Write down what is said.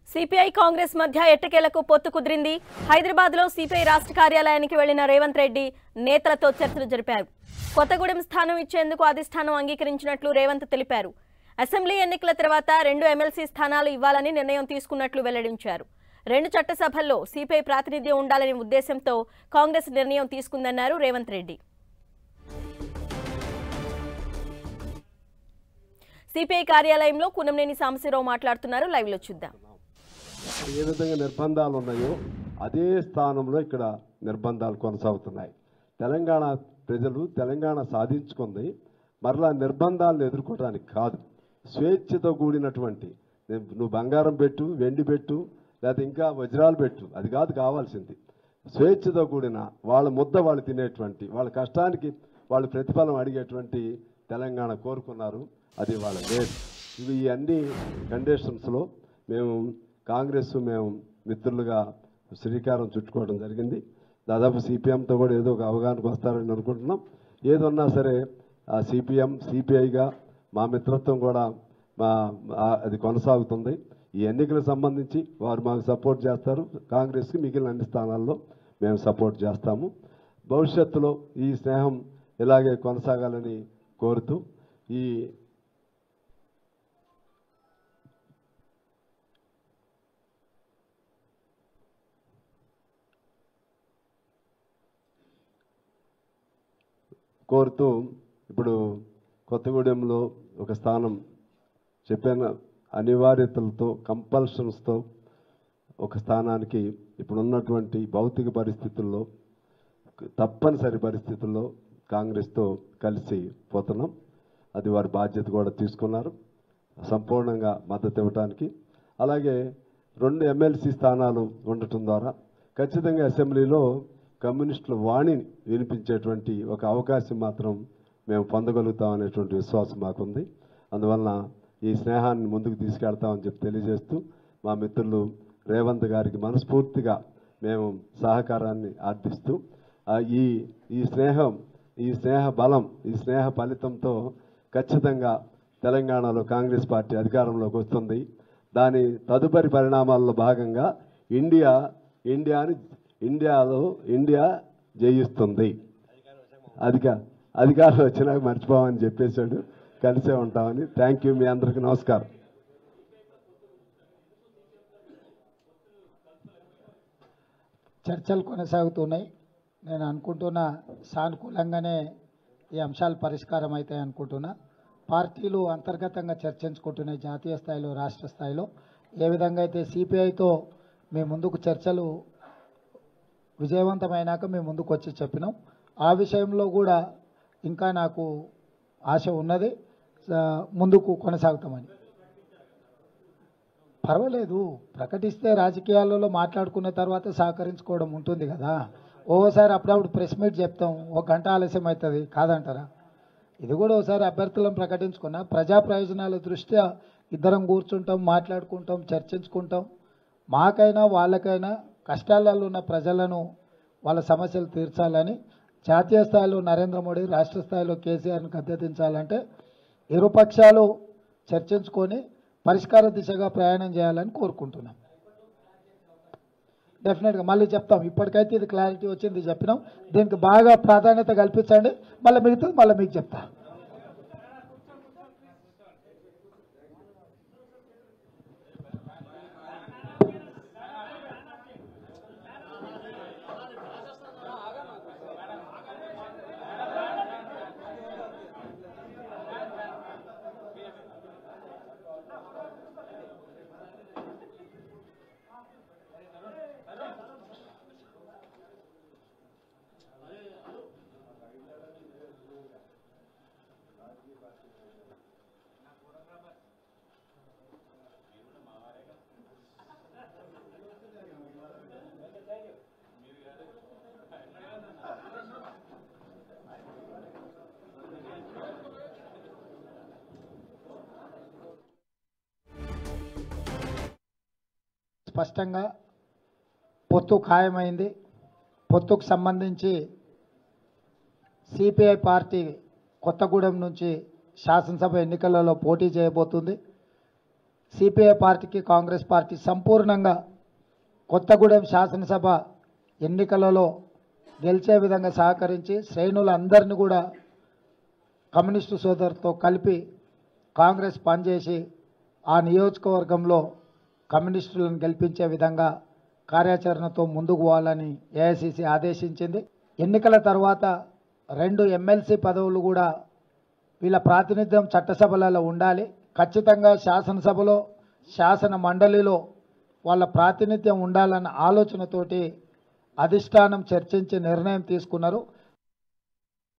CPI Congress మధ్య ఎట్టకేలకు పొత్తు కుదిరింది హైదరాబాద్ లో సిపిఐ రాష్ట్ర కార్యాలయానికి వెళ్లిన రేవంత్ రెడ్డి నేతలతో చర్చలు జరిపారు కొత్తగూడెం స్థానం ఇచ్చేందుకు అధిష్టానం అంగీకరించినట్లు రేవంత్ తెలిపారు అసెంబ్లీ ఎన్నికల తర్వాత రెండు ఎమ్మెల్సీ స్థానాలు ఇవ్వాలని నిర్ణయం తీసుకున్నట్లు వెల్లడించారు రెండు చట్టసభల్లో సిపిఐ ప్రాతినిధ్యం ఉండాలనే ఉద్దేశంతో కాంగ్రెస్ నిర్ణయం తీసుకుందన్నారు రేవంత్ రెడ్డి సిపిఐ కార్యాలయంలో కునంనేని సాంబశివరావు మాట్లాడుతున్నారు లైవ్ లో చూద్దాం ఏ విధంగా నిర్బంధాలు ఉన్నాయో అదే స్థానంలో ఇక్కడ నిర్బంధాలు కొనసాగుతున్నాయి తెలంగాణ ప్రజలు తెలంగాణ సాధించుకుంది మరలా నిర్బంధాలను ఎదుర్కోవడానికి కాదు స్వేచ్ఛతో కూడినటువంటి నేను- నువ్వు బంగారం పెట్టు వెండి పెట్టు లేకపోతే ఇంకా వజ్రాలు పెట్టు అది కాదు కావాల్సింది స్వేచ్ఛతో కూడిన వాళ్ళ ముద్ద వాళ్ళు తినేటువంటి వాళ్ళ కష్టానికి వాళ్ళు ప్రతిఫలం అడిగేటువంటి తెలంగాణ కోరుకున్నారు అది వాళ్ళ లేదు ఇవి ఈ అన్ని కండిషన్స్లో మేము కాంగ్రెస్ మేము మిత్రులుగా శ్రీకారం చుట్టుకోవడం జరిగింది దాదాపు సిపిఎంతో కూడా ఏదో ఒక అవగాహనకు వస్తారని అనుకుంటున్నాం ఏదున్నా సరే ఆ సిపిఎం సిపిఐగా మా మిత్రత్వం కూడా మా ఆ- అది కొనసాగుతుంది ఈ ఎన్నికలకు సంబంధించి వారు మాకు సపోర్ట్ చేస్తారు కాంగ్రెస్కి మిగిలిన అన్ని స్థానాల్లో మేము సపోర్ట్ చేస్తాము భవిష్యత్తులో ఈ స్నేహం ఇలాగే కొనసాగాలని కోరుతూ ఈ కోరుతూ ఇప్పుడు కొత్తగూడెంలో ఒక స్థానం చెప్పిన అనివార్యతలతో కంపల్షన్స్తో ఒక స్థానానికి ఇప్పుడు ఉన్నటువంటి భౌతిక పరిస్థితుల్లో తప్పనిసరి పరిస్థితుల్లో కాంగ్రెస్తో కలిసి పోతున్నాం అది వారి బాధ్యత కూడా తీసుకున్నారు సంపూర్ణంగా మద్దతు ఇవ్వడానికి అలాగే రెండు ఎమ్మెల్సీ స్థానాలు ఉండటం ద్వారా ఖచ్చితంగా అసెంబ్లీలో కమ్యూనిస్టుల వాణిని వినిపించేటువంటి ఒక అవకాశం మాత్రం మేము పొందగలుగుతాం అనేటువంటి విశ్వాసం మాకుంది అందువలన ఈ స్నేహాన్ని ముందుకు తీసుకెళ్తామని చెప్పి తెలియజేస్తూ మా మిత్రులు రేవంత్ గారికి మనస్ఫూర్తిగా మేము సహకారాన్ని ఆర్థిస్తూ ఆ ఈ ఈ స్నేహం ఈ స్నేహ బలం ఈ స్నేహ ఫలితంతో ఖచ్చితంగా తెలంగాణలో కాంగ్రెస్ పార్టీ అధికారంలోకి వస్తుంది దాని తదుపరి పరిణామాల్లో భాగంగా ఇండియా ఇండియాని ఇండియాలో ఇండియా జయిస్తుంది అధిక అధికారులు వచ్చినాక మర్చిపోమని చెప్పేశాడు కలిసే ఉంటామని థ్యాంక్ యూ మీ అందరికీ నమస్కారం చర్చలు కొనసాగుతున్నాయి నేను అనుకుంటున్నా సానుకూలంగానే ఈ అంశాలు పరిష్కారం అవుతాయి అనుకుంటున్నా పార్టీలు అంతర్గతంగా చర్చించుకుంటున్నాయి జాతీయ స్థాయిలో రాష్ట్ర స్థాయిలో ఏ విధంగా అయితే సిపిఐతో మీ ముందుకు చర్చలు విజయవంతమైనాక మేము ముందుకు వచ్చి చెప్పినాం ఆ విషయంలో కూడా ఇంకా నాకు ఆశ ఉన్నది ఆ, ముందుకు కొనసాగుతామని పర్వాలేదు ప్రకటిస్తే రాజకీయాలలో మాట్లాడుకున్న తర్వాత సహకరించుకోవడం ఉంటుంది కదా ఓసారి అప్పుడప్పుడు ప్రెస్ మీట్ చెప్తాం ఒక గంట ఆలస్యం అవుతుంది కాదంటారా ఇది కూడా ఒకసారి అభ్యర్థులను ప్రకటించుకున్న ప్రజా ప్రయోజనాల దృష్ట్యా ఇద్దరం కూర్చుంటాం మాట్లాడుకుంటాం చర్చించుకుంటాం మాకైనా వాళ్ళకైనా కష్టాలలో ఉన్న ప్రజలను వాళ్ళ సమస్యలు తీర్చాలని జాతీయ స్థాయిలో నరేంద్ర మోడీ రాష్ట్ర స్థాయిలో కేసీఆర్ని గద్దెదించాలంటే ఇరుపక్షాలు చర్చించుకొని పరిష్కార దిశగా ప్రయాణం చేయాలని కోరుకుంటున్నాం డెఫినెట్గా మళ్ళీ చెప్తాం ఇప్పటికైతే ఇది క్లారిటీ వచ్చింది చెప్పినాం దీనికి బాగా ప్రాధాన్యత కల్పించండి మళ్ళీ మిగతా మళ్ళీ మీకు చెప్తా స్పష్టంగా పొత్తు ఖాయమైంది పొత్తుకు సంబంధించి సిపిఐ పార్టీ కొత్తగూడెం నుంచి శాసనసభ ఎన్నికలలో పోటీ చేయబోతుంది సిపిఐ పార్టీకి కాంగ్రెస్ పార్టీ సంపూర్ణంగా కొత్తగూడెం శాసనసభ ఎన్నికలలో గెలిచే విధంగా సహకరించి శ్రేణులందరినీ కూడా కమ్యూనిస్టు సోదరుతో కలిపి కాంగ్రెస్ పనిచేసి ఆ నియోజకవర్గంలో కమ్యూనిస్టులను గెలిపించే విధంగా కార్యాచరణతో ముందుకు పోవాలని ఏఐసిసి ఆదేశించింది ఎన్నికల తర్వాత రెండు ఎమ్మెల్సీ పదవులు కూడా వీళ్ళ ప్రాతినిధ్యం చట్టసభలలో ఉండాలి ఖచ్చితంగా శాసనసభలో శాసన మండలిలో వాళ్ళ ప్రాతినిధ్యం ఉండాలన్న ఆలోచనతోటి అధిష్టానం చర్చించి నిర్ణయం తీసుకున్నారు